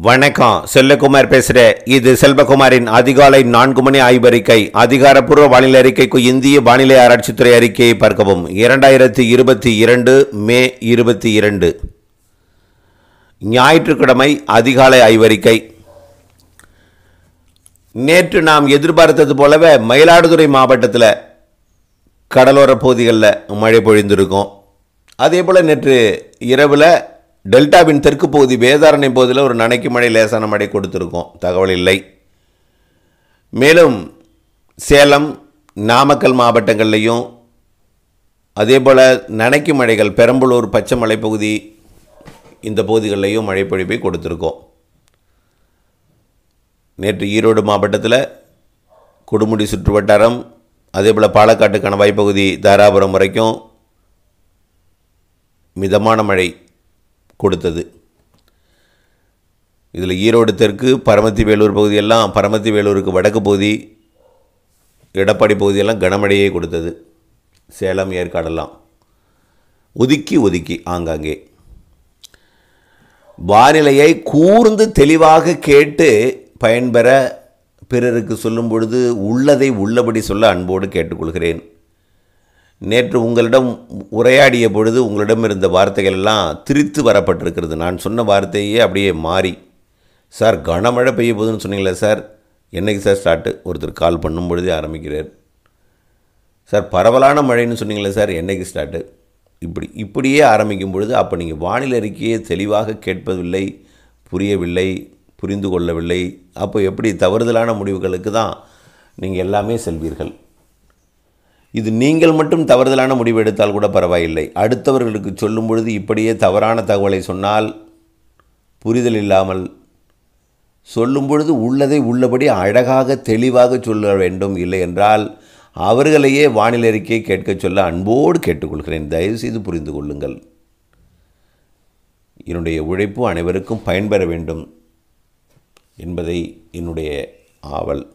வணக்கம் செல்லகுமார் பேசுகிறேன் இது செல்வகுமாரின் அதிகாலை நான்கு மணி ஆய்வறிக்கை அதிகாரப்பூர்வ வானிலை அறிக்கைக்கு இந்திய வானிலை ஆராய்ச்சித்துறை அறிக்கையை பார்க்கவும் இரண்டாயிரத்தி இருபத்தி இரண்டு மே இருபத்தி இரண்டு ஞாயிற்றுக்கிழமை அதிகாலை ஆய்வறிக்கை நேற்று நாம் எதிர்பார்த்தது போலவே மயிலாடுதுறை மாவட்டத்தில் கடலோர பகுதிகளில் மழை பொழிந்திருக்கும் அதே போல் நேற்று இரவில் டெல்டாவின் தெற்கு பகுதி வேதாரணை பகுதியில் ஒரு நனைக்கு மழை லேசான மழை கொடுத்துருக்கோம் தகவல் இல்லை மேலும் சேலம் நாமக்கல் மாவட்டங்கள்லையும் அதே போல் நனைக்கு மழைகள் பெரம்பலூர் பச்சை மலைப்பகுதி இந்த பகுதிகளிலையும் மழை பொழிப்பை கொடுத்துருக்கோம் நேற்று ஈரோடு மாவட்டத்தில் கொடுமுடி சுற்றுவட்டாரம் அதே போல் பாலக்காட்டு கணவாய் பகுதி தாராபுரம் வரைக்கும் மிதமான மழை கொடுத்தது இதில் ஈரோடு தெற்கு பரமத்தி வேலூர் பகுதியெல்லாம் பரமத்தி வேலூருக்கு வடக்கு பகுதி எடப்பாடி பகுதியெல்லாம் கனமழையை கொடுத்தது சேலம் ஏற்காடெல்லாம் ஒதுக்கி ஒதுக்கி ஆங்காங்கே வானிலையை கூர்ந்து தெளிவாக கேட்டு பயன்பெற பிறருக்கு சொல்லும் பொழுது உள்ளதை உள்ளபடி சொல்ல அன்போடு கேட்டுக்கொள்கிறேன் நேற்று உங்களிடம் உரையாடிய பொழுது உங்களிடம் இருந்த வார்த்தைகள் எல்லாம் திரித்து வரப்பட்டிருக்கிறது நான் சொன்ன வார்த்தையே அப்படியே மாறி சார் கனமழை பெய்ய போகுதுன்னு சொன்னீங்களே சார் என்னைக்கு சார் ஸ்டார்ட்டு ஒருத்தர் கால் பண்ணும் பொழுதே ஆரம்பிக்கிறார் சார் பரவலான மழைன்னு சொன்னீங்களே சார் என்னைக்கு ஸ்டார்ட்டு இப்படி இப்படியே ஆரம்பிக்கும் பொழுது அப்போ நீங்கள் வானிலை அறிக்கையை தெளிவாக கேட்பதில்லை புரியவில்லை புரிந்து கொள்ளவில்லை அப்போ எப்படி தவறுதலான முடிவுகளுக்கு தான் நீங்கள் எல்லாமே செல்வீர்கள் இது நீங்கள் மட்டும் தவறுதலான முடிவு எடுத்தால் கூட பரவாயில்லை அடுத்தவர்களுக்கு சொல்லும் பொழுது இப்படியே தவறான தகவலை சொன்னால் புரிதல் இல்லாமல் சொல்லும் பொழுது உள்ளதை உள்ளபடி அழகாக தெளிவாக சொல்ல வேண்டும் இல்லை என்றால் அவர்களையே வானிலை அறிக்கையை கேட்கச் சொல்ல அன்போடு கேட்டுக்கொள்கிறேன் தயவுசெய்து புரிந்து கொள்ளுங்கள் என்னுடைய உழைப்பு அனைவருக்கும் பயன்பெற வேண்டும் என்பதை என்னுடைய ஆவல்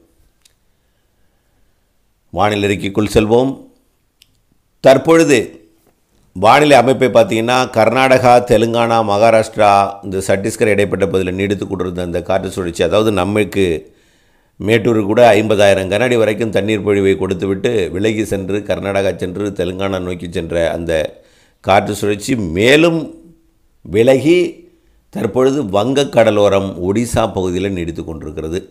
வானிலை அறிக்கைக்குள் செல்வோம் தற்பொழுது வானிலை அமைப்பை பார்த்தீங்கன்னா கர்நாடகா தெலுங்கானா மகாராஷ்டிரா இந்த சத்தீஸ்கர் இடைப்பட்ட பகுதியில் நீடித்து கொண்டிருந்த அந்த காற்று சுழற்சி அதாவது நம்மளுக்கு மேட்டூர் கூட ஐம்பதாயிரம் கனஅடி வரைக்கும் தண்ணீர் பொழிவை கொடுத்துவிட்டு விலகி சென்று கர்நாடகா சென்று தெலுங்கானா நோக்கி சென்ற அந்த காற்று சுழற்சி மேலும் விலகி தற்பொழுது வங்கக் கடலோரம் ஒடிசா பகுதியில் நீடித்து கொண்டிருக்கிறது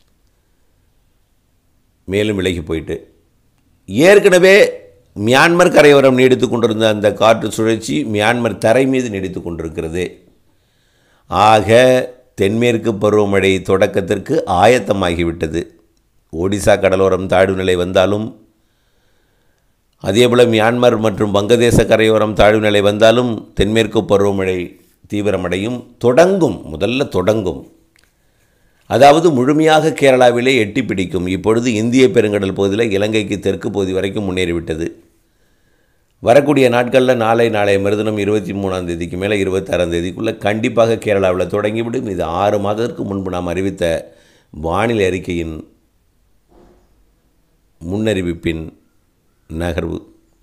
மேலும் விலகி போயிட்டு ஏற்கனவே மியான்மர் கரையோரம் நீடித்து கொண்டிருந்த அந்த காற்று சுழற்சி மியான்மர் தரை மீது நீடித்து கொண்டிருக்கிறது ஆக தென்மேற்கு பருவமழை தொடக்கத்திற்கு ஆயத்தமாகிவிட்டது ஒடிசா கடலோரம் தாழ்வு நிலை வந்தாலும் அதேபோல் மியான்மர் மற்றும் வங்கதேச கரையோரம் தாழ்வு நிலை வந்தாலும் தென்மேற்கு பருவமழை தீவிரமடையும் தொடங்கும் முதல்ல தொடங்கும் அதாவது முழுமையாக கேரளாவிலே எட்டி பிடிக்கும் இப்பொழுது இந்திய பெருங்கடல் பகுதியில் இலங்கைக்கு தெற்கு பகுதி வரைக்கும் முன்னேறிவிட்டது வரக்கூடிய நாட்களில் நாளை நாளைய மருதனம் இருபத்தி மூணாம் தேதிக்கு மேலே இருபத்தாறாம் தேதிக்குள்ளே கண்டிப்பாக கேரளாவில் தொடங்கிவிடும் இது ஆறு மாதத்திற்கு முன்பு நாம் அறிவித்த வானிலை அறிக்கையின் முன்னறிவிப்பின் நகர்வு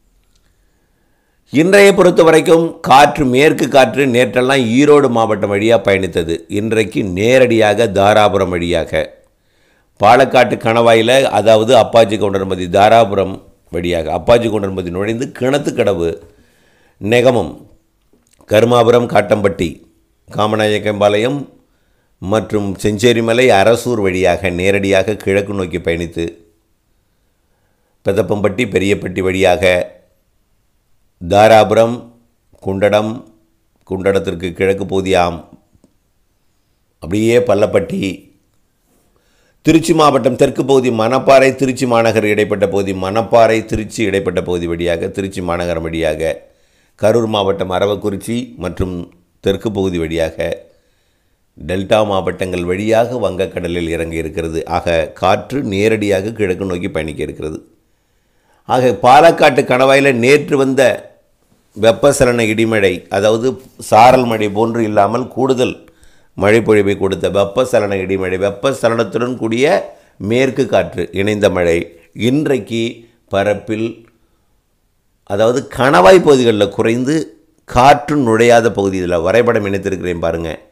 இன்றைய பொறுத்த வரைக்கும் காற்று மேற்கு காற்று நேற்றெல்லாம் ஈரோடு மாவட்டம் வழியாக பயணித்தது இன்றைக்கு நேரடியாக தாராபுரம் வழியாக பாலக்காட்டு கணவாயில் அதாவது அப்பாச்சி கவுண்டர்மதி தாராபுரம் வழியாக அப்பாச்சி கவுண்டர்மதி நுழைந்து கிணத்துக்கடவு நெகமம் கருமாபுரம் காட்டம்பட்டி காமநாயக்கம்பாளையம் மற்றும் செஞ்சேரிமலை அரசூர் வழியாக நேரடியாக கிழக்கு நோக்கி பயணித்து பெதப்பம்பட்டி பெரியப்பட்டி வழியாக தாராபுரம் குண்டடம் குண்டடத்திற்கு கிழக்கு பகுதியாம் அப்படியே பள்ளப்பட்டி திருச்சி மாவட்டம் தெற்கு பகுதி மணப்பாறை திருச்சி மாநகர் இடைப்பட்ட பகுதி மணப்பாறை திருச்சி இடைப்பட்ட பகுதி வழியாக திருச்சி மாநகரம் வழியாக கரூர் மாவட்டம் அரவக்குறிச்சி மற்றும் தெற்கு பகுதி வழியாக டெல்டா மாவட்டங்கள் வழியாக வங்கக்கடலில் இறங்கி இருக்கிறது ஆக காற்று நேரடியாக கிழக்கு நோக்கி பயணிக்க இருக்கிறது ஆக பாலக்காட்டு கணவாயில் நேற்று வந்த வெப்பசலன இடிமழை அதாவது சாரல் மழை போன்று இல்லாமல் கூடுதல் மழை பொழிவை கொடுத்த வெப்பசலன இடிமழை வெப்பசலனத்துடன் கூடிய மேற்கு காற்று இணைந்த மழை இன்றைக்கு பரப்பில் அதாவது கணவாய் பகுதிகளில் குறைந்து காற்று நுழையாத பகுதி இதில் வரைபடம் இணைத்திருக்கிறேன் பாருங்கள்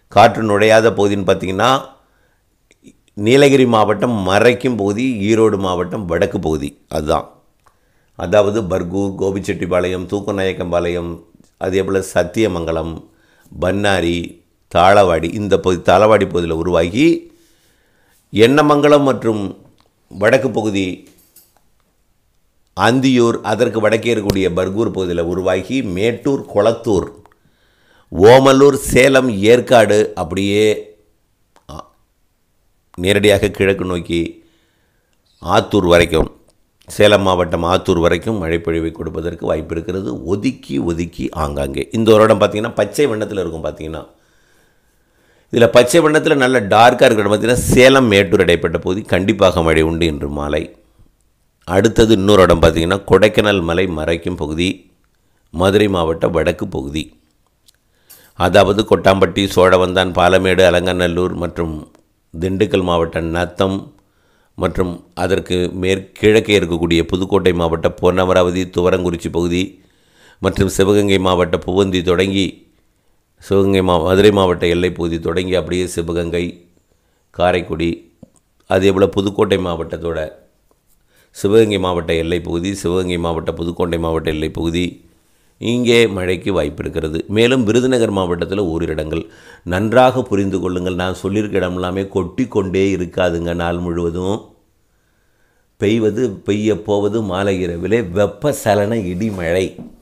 காற்று நுழையாத பகுதின்னு பார்த்தீங்கன்னா நீலகிரி மாவட்டம் மறைக்கும் பகுதி ஈரோடு மாவட்டம் வடக்கு பகுதி அதுதான் அதாவது பர்கூர் கோபிச்செட்டிப்பாளையம் தூக்கநாயக்கம்பாளையம் அதே போல் சத்தியமங்கலம் பன்னாரி தாளவாடி இந்த பகுதி தாளவாடி பகுதியில் உருவாகி எண்ணமங்கலம் மற்றும் வடக்கு பகுதி அந்தியூர் அதற்கு வடக்கே இருக்கக்கூடிய பர்கூர் பகுதியில் உருவாகி மேட்டூர் கொளத்தூர் ஓமலூர் சேலம் ஏற்காடு அப்படியே ஆ, நேரடியாக கிழக்கு நோக்கி ஆத்தூர் வரைக்கும் சேலம் மாவட்டம் ஆத்தூர் வரைக்கும் மழைப்பொழிவை கொடுப்பதற்கு வாய்ப்பு இருக்கிறது ஒதுக்கி ஒதுக்கி ஆங்காங்கே இந்த ஒரு இடம் பார்த்தீங்கன்னா பச்சை வண்ணத்தில் இருக்கும் பார்த்தீங்கன்னா இதில் பச்சை வண்ணத்தில் நல்ல டார்க்காக இருக்கிற இடம் பார்த்தீங்கன்னா சேலம் மேட்டூர் இடைப்பட்ட பகுதி கண்டிப்பாக மழை உண்டு இன்று மாலை அடுத்தது இன்னொரு இடம் பார்த்தீங்கன்னா கொடைக்கானல் மலை மறைக்கும் பகுதி மதுரை மாவட்ட வடக்கு பகுதி அதாவது கொட்டாம்பட்டி சோழவந்தான் பாலமேடு அலங்கநல்லூர் மற்றும் திண்டுக்கல் மாவட்ட நத்தம் மற்றும் அதற்கு மேற்கிழக்கே இருக்கக்கூடிய புதுக்கோட்டை மாவட்ட பொன்னமராவதி துவரங்குறிச்சி பகுதி மற்றும் சிவகங்கை மாவட்ட புவந்தி தொடங்கி சிவகங்கை மா மதுரை மாவட்ட எல்லைப் பகுதி தொடங்கி அப்படியே சிவகங்கை காரைக்குடி அதே போல் புதுக்கோட்டை மாவட்டத்தோட சிவகங்கை மாவட்ட எல்லைப் பகுதி சிவகங்கை மாவட்ட புதுக்கோட்டை மாவட்ட எல்லைப் பகுதி இங்கே மழைக்கு வாய்ப்பு இருக்கிறது மேலும் விருதுநகர் மாவட்டத்தில் ஓரிரு இடங்கள் நன்றாக புரிந்து கொள்ளுங்கள் நான் சொல்லியிருக்க இடம் எல்லாமே கொட்டி கொண்டே இருக்காதுங்க நாள் முழுவதும் பெய்வது பெய்ய போவது மாலை இரவிலே வெப்ப சலன இடிமழை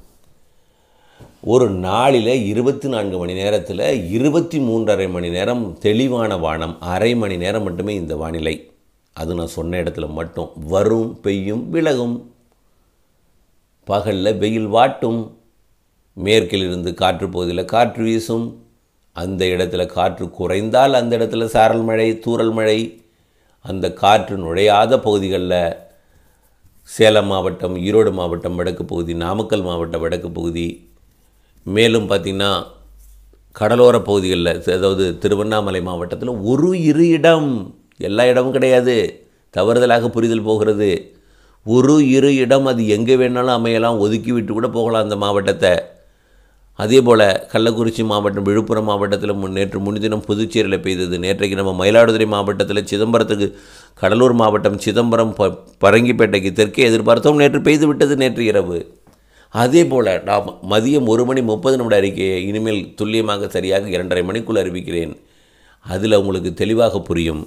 ஒரு நாளில் இருபத்தி நான்கு மணி நேரத்தில் இருபத்தி மூன்றரை மணி நேரம் தெளிவான வானம் அரை மணி நேரம் மட்டுமே இந்த வானிலை அது நான் சொன்ன இடத்துல மட்டும் வரும் பெய்யும் விலகும் பகலில் வெயில் வாட்டும் மேற்கிலிருந்து காற்று பகுதியில் காற்று வீசும் அந்த இடத்துல காற்று குறைந்தால் அந்த இடத்துல சாரல் மழை தூறல் மழை அந்த காற்று நுழையாத பகுதிகளில் சேலம் மாவட்டம் ஈரோடு மாவட்டம் வடக்கு பகுதி நாமக்கல் மாவட்ட வடக்கு பகுதி மேலும் பார்த்திங்கன்னா கடலோர பகுதிகளில் அதாவது திருவண்ணாமலை மாவட்டத்தில் ஒரு இரு இடம் எல்லா இடமும் கிடையாது தவறுதலாக புரிதல் போகிறது ஒரு இரு இடம் அது எங்கே வேணாலும் அமையலாம் ஒதுக்கி விட்டு கூட போகலாம் அந்த மாவட்டத்தை அதே போல் கள்ளக்குறிச்சி மாவட்டம் விழுப்புரம் மாவட்டத்தில் முன் நேற்று முன்தினம் புதுச்சேரியில் பெய்தது நேற்றைக்கு நம்ம மயிலாடுதுறை மாவட்டத்தில் சிதம்பரத்துக்கு கடலூர் மாவட்டம் சிதம்பரம் ப பரங்கிப்பேட்டைக்கு தெற்கே எதிர்பார்த்தோம் நேற்று பெய்து விட்டது நேற்று இரவு அதே போல் நான் மதியம் ஒரு மணி முப்பது நிமிட அறிக்கையை இனிமேல் துல்லியமாக சரியாக இரண்டரை மணிக்குள் அறிவிக்கிறேன் அதில் உங்களுக்கு தெளிவாக புரியும்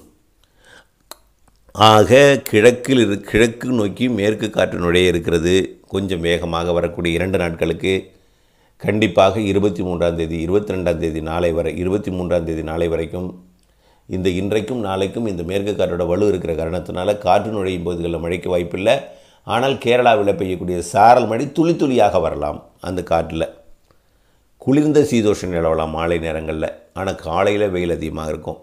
ஆக கிழக்கில் இரு கிழக்கு நோக்கி மேற்கு காற்று நுழைய இருக்கிறது கொஞ்சம் வேகமாக வரக்கூடிய இரண்டு நாட்களுக்கு கண்டிப்பாக இருபத்தி மூன்றாம் தேதி இருபத்தி ரெண்டாம் தேதி நாளை வரை இருபத்தி மூன்றாம் தேதி நாளை வரைக்கும் இந்த இன்றைக்கும் நாளைக்கும் இந்த மேற்கு காற்றோட வலு இருக்கிற காரணத்தினால காற்று நுழையும் பகுதிகளில் மழைக்கு வாய்ப்பில்லை ஆனால் கேரளாவில் பெய்யக்கூடிய சாரல் மழை துளி துளியாக வரலாம் அந்த காற்றில் குளிர்ந்த சீதோஷம் நிலவலாம் மாலை நேரங்களில் ஆனால் காலையில் வெயில் அதிகமாக இருக்கும்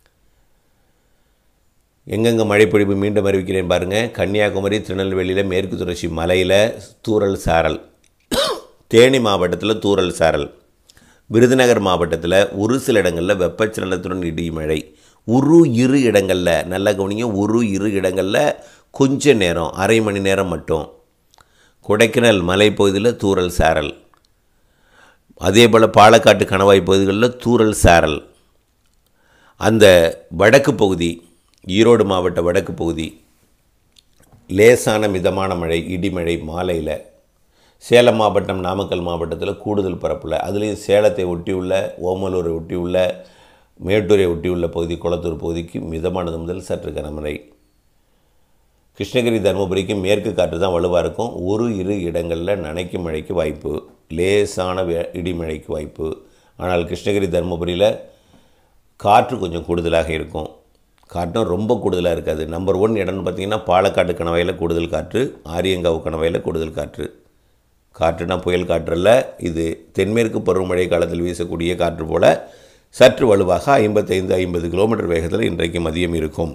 எங்கெங்கே மழைப்பொழிவு மீண்டும் அறிவிக்கிறேன் பாருங்கள் கன்னியாகுமரி திருநெல்வேலியில் மேற்கு தொடர்ச்சி மலையில் தூறல் சாரல் தேனி மாவட்டத்தில் தூறல் சாரல் விருதுநகர் மாவட்டத்தில் ஒரு சில இடங்களில் வெப்பச்சலனத்துடன் இடி மழை ஒரு இரு இடங்களில் நல்ல கவனிங்க ஒரு இரு இடங்களில் கொஞ்ச நேரம் அரை மணி நேரம் மட்டும் கொடைக்கானல் மலைப்பகுதியில் தூறல் சாரல் அதே போல் பாலக்காட்டு கணவாய் பகுதிகளில் தூறல் சாரல் அந்த வடக்கு பகுதி ஈரோடு மாவட்ட வடக்கு பகுதி லேசான மிதமான மழை இடிமழை மாலையில் சேலம் மாவட்டம் நாமக்கல் மாவட்டத்தில் கூடுதல் பரப்பில் அதுலேயும் சேலத்தை ஒட்டியுள்ள ஓமலூரை ஒட்டியுள்ள மேட்டூரை ஒட்டியுள்ள பகுதி குளத்தூர் பகுதிக்கு மிதமானது முதல் சற்று கனமழை கிருஷ்ணகிரி தருமபுரிக்கு மேற்கு காற்று தான் வலுவாக இருக்கும் ஒரு இரு இடங்களில் நனைக்கும் மழைக்கு வாய்ப்பு லேசான வே- இடிமழைக்கு வாய்ப்பு ஆனால் கிருஷ்ணகிரி தருமபுரியில் காற்று கொஞ்சம் கூடுதலாக இருக்கும் காற்றும் ரொம்ப கூடுதலாக இருக்காது நம்பர் ஒன் இடம்னு பார்த்தீங்கன்னா பாலக்காடு கணவாயில் கூடுதல் காற்று ஆரியங்காவு கணவாயில் கூடுதல் காற்று காற்றுனா புயல் காற்றல்ல இது தென்மேற்கு பருவமழை காலத்தில் வீசக்கூடிய காற்று போல சற்று வலுவாக ஐம்பத்தைந்து ஐம்பது கிலோமீட்டர் வேகத்தில் இன்றைக்கு மதியம் இருக்கும்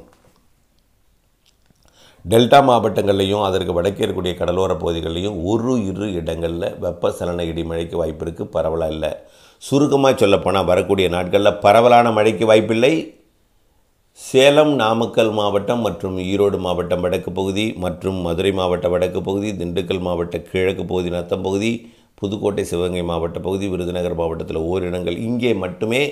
டெல்டா மாவட்டங்கள்லையும் அதற்கு வடக்கே இருக்கக்கூடிய கடலோர பகுதிகளிலையும் ஒரு இரு இடங்களில் வெப்பசலன இடிமழைக்கு வாய்ப்பு இருக்குது பரவலாக இல்லை சுருக்கமாக சொல்லப்போனால் வரக்கூடிய நாட்களில் பரவலான மழைக்கு வாய்ப்பில்லை சேலம் நாமக்கல் மாவட்டம் மற்றும் ஈரோடு மாவட்டம் வடக்கு பகுதி மற்றும் மதுரை மாவட்ட வடக்கு பகுதி திண்டுக்கல் மாவட்ட கிழக்கு பகுதி நத்தம் பகுதி புதுக்கோட்டை சிவகங்கை மாவட்ட பகுதி விருதுநகர் மாவட்டத்தில் ஓரிடங்கள் இங்கே மட்டுமே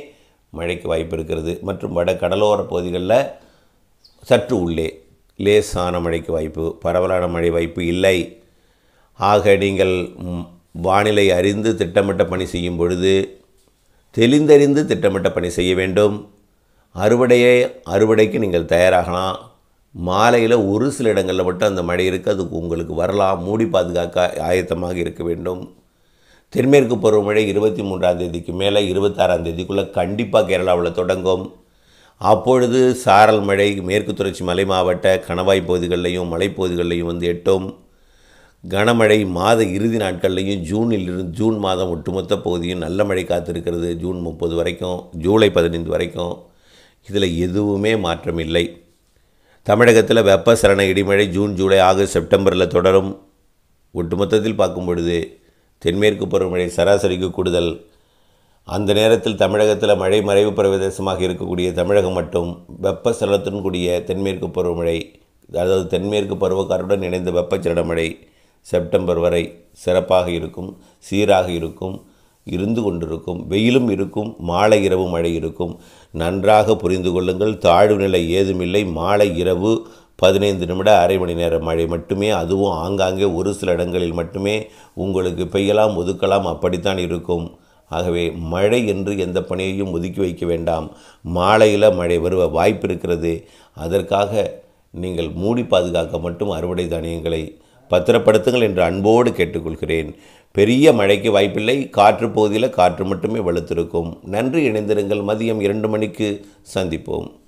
மழைக்கு வாய்ப்பு இருக்கிறது மற்றும் வட கடலோர பகுதிகளில் சற்று உள்ளே லேசான மழைக்கு வாய்ப்பு பரவலான மழை வாய்ப்பு இல்லை ஆக நீங்கள் ம், வானிலை அறிந்து திட்டமிட்ட பணி செய்யும் பொழுது தெளிந்தறிந்து திட்டமிட்ட பணி செய்ய வேண்டும் அறுவடையை அறுவடைக்கு நீங்கள் தயாராகலாம் மாலையில் ஒரு சில இடங்களில் மட்டும் அந்த மழை இருக்குது அது உங்களுக்கு வரலாம் மூடி பாதுகாக்க ஆயத்தமாக இருக்க வேண்டும் தென்மேற்கு பருவமழை இருபத்தி மூன்றாம் தேதிக்கு மேலே இருபத்தாறாம் தேதிக்குள்ளே கண்டிப்பாக கேரளாவில் தொடங்கும் அப்பொழுது சாரல் மழை மேற்கு தொடர்ச்சி மலை மாவட்ட கணவாய் பகுதிகளிலையும் மலைப்பகுதிகளிலையும் வந்து எட்டும் கனமழை மாத இறுதி நாட்கள்லையும் ஜூனில் இருந்து ஜூன் மாதம் ஒட்டுமொத்த பகுதியும் நல்ல மழை காத்திருக்கிறது ஜூன் முப்பது வரைக்கும் ஜூலை பதினைந்து வரைக்கும் இதில் எதுவுமே மாற்றம் இல்லை தமிழகத்தில் வெப்பசலன இடிமழை ஜூன் ஜூலை ஆகஸ்ட் செப்டம்பரில் தொடரும் ஒட்டுமொத்தத்தில் பார்க்கும் பொழுது தென்மேற்கு பருவமழை சராசரிக்கு கூடுதல் அந்த நேரத்தில் தமிழகத்தில் மழை மறைவு பிரதேசமாக இருக்கக்கூடிய தமிழகம் மட்டும் வெப்பசலத்துடன் கூடிய தென்மேற்கு பருவமழை அதாவது தென்மேற்கு பருவக்காற்றுடன் இணைந்த வெப்பச்சலன மழை செப்டம்பர் வரை சிறப்பாக இருக்கும் சீராக இருக்கும் இருந்து கொண்டிருக்கும் வெயிலும் இருக்கும் மாலை இரவு மழை இருக்கும் நன்றாக புரிந்து கொள்ளுங்கள் தாழ்வு நிலை ஏதுமில்லை மாலை இரவு பதினைந்து நிமிட அரை மணி நேர மழை மட்டுமே அதுவும் ஆங்காங்கே ஒரு சில இடங்களில் மட்டுமே உங்களுக்கு பெய்யலாம் ஒதுக்கலாம் அப்படித்தான் இருக்கும் ஆகவே மழை என்று எந்த பணியையும் ஒதுக்கி வைக்க வேண்டாம் மாலையில் மழை வருவ வாய்ப்பு இருக்கிறது அதற்காக நீங்கள் மூடி பாதுகாக்க மட்டும் அறுவடை தானியங்களை பத்திரப்படுத்துங்கள் என்று அன்போடு கேட்டுக்கொள்கிறேன் பெரிய மழைக்கு வாய்ப்பில்லை காற்று பகுதியில் காற்று மட்டுமே வலுத்திருக்கும் நன்றி இணைந்திருங்கள் மதியம் இரண்டு மணிக்கு சந்திப்போம்